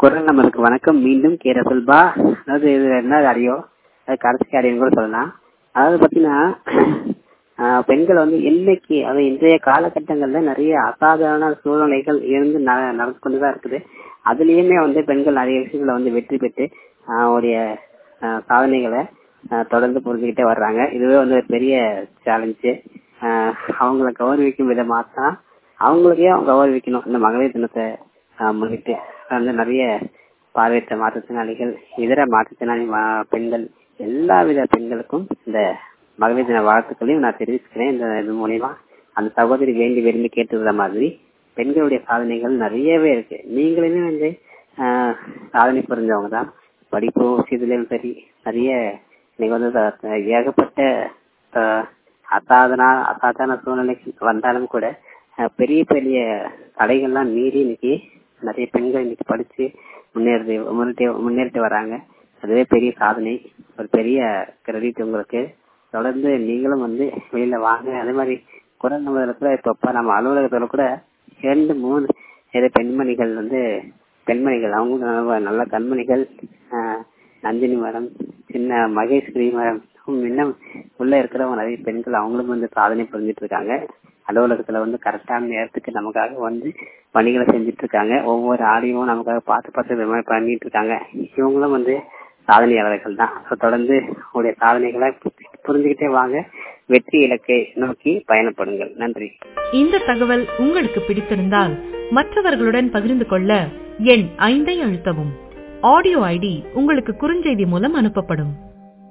குரல் நம்மளுக்கு வணக்கம் மீண்டும் கே ரசல்பா அதாவது இது என்ன காரியோ அது கடைசி காரியம் கூட சொல்லலாம் அதாவது பார்த்தீங்கன்னா ஆஹ் பெண்கள் வந்து இன்னைக்கு அது இன்றைய காலகட்டங்கள்ல நிறைய அசாதாரண சூழ்நிலைகள் இருந்து ந- நடந்து கொண்டுதான் இருக்குது அதுலயுமே வந்து பெண்கள் நிறைய விஷயங்களை வந்து வெற்றி பெற்று ஆஹ் அவருடைய ஆஹ் சாதனைகளை ஆஹ் தொடர்ந்து புரிஞ்சுக்கிட்டே வர்றாங்க இதுவே வந்து ஒரு பெரிய சேலஞ்சு அவங்கள கௌரவிக்கும் விதமா தான் அவங்களுக்கே அவங்க கௌரவிக்கணும் இந்த மகளிர் தினத்தை ஆஹ் முன்னிட்டு வந்து நிறைய பார்வையற்ற மாற்றுத்திறனாளிகள் இதர மாற்றுத்திறனாளி மா- பெண்கள் எல்லா வித பெண்களுக்கும் இந்த மகளிர் தின வாழ்த்துக்களையும் நான் தெரிவிச்சுக்கிறேன் இந்த இது மூலியமா அந்த சகோதரி வேண்டி விரும்பி கேட்டுக்கிற மாதிரி பெண்களுடைய சாதனைகள் நிறையவே இருக்கு நீங்களுமே வந்து ஆஹ், சாதனை புரிஞ்சவங்க தான் படிப்பு விஷயத்துலயும் சரி நிறைய இன்னைக்கு வந்து த- ஏகப்பட்ட ஆஹ், அசாதாரண அசாதாரண சூழ்நிலைக்கு வந்தாலும் கூட ஆஹ், பெரிய பெரிய தடைகள்லாம் மீறி இன்னைக்கு நிறைய பெண்கள் இன்னைக்கு படிச்சு முன்னேறி முன்னேறிட்டு முன்னேறிட்டு வராங்க அதுவே பெரிய சாதனை ஒரு பெரிய கிரெடிட் உங்களுக்கு தொடர்ந்து நீங்களும் வந்து வெளியில வாங்க அதே மாதிரி குரல் நம்ம இப்ப நம்ம அலுவலகத்துல கூட இரண்டு மூணு ஏதோ பெண்மணிகள் வந்து பெண்மணிகள் அவங்க நல்ல நல்ல கண்மணிகள் ஆஹ், நந்தினி மேடம் சின்ன மகேஸ்வரி மேடம் இன்னும் உள்ள இருக்கிறவங்க நிறைய பெண்கள் அவங்களும் வந்து சாதனை புரிஞ்சிட்டு இருக்காங்க அலுவலகத்துல வந்து கரெக்டான நேரத்துக்கு நமக்காக வந்து பணிகளை செஞ்சுட்டு இருக்காங்க ஒவ்வொரு ஆடியும் நமக்காக பார்த்து பார்த்து இது மாதிரி பண்ணிட்டு இருக்காங்க இவங்களும் வந்து சாதனையாளர்கள் தான் So, தொடர்ந்து உங்களுடைய சாதனைகளை புரிஞ்சுக்கிட்டே வாங்க வெற்றி இலக்கை நோக்கி பயணப்படுங்கள் நன்றி இந்த தகவல் உங்களுக்கு பிடித்திருந்தால் மற்றவர்களுடன் பகிர்ந்து கொள்ள எண் ஐந்தை அழுத்தவும் ஆடியோ ஐடி உங்களுக்கு குறுஞ்செய்தி மூலம் அனுப்பப்படும்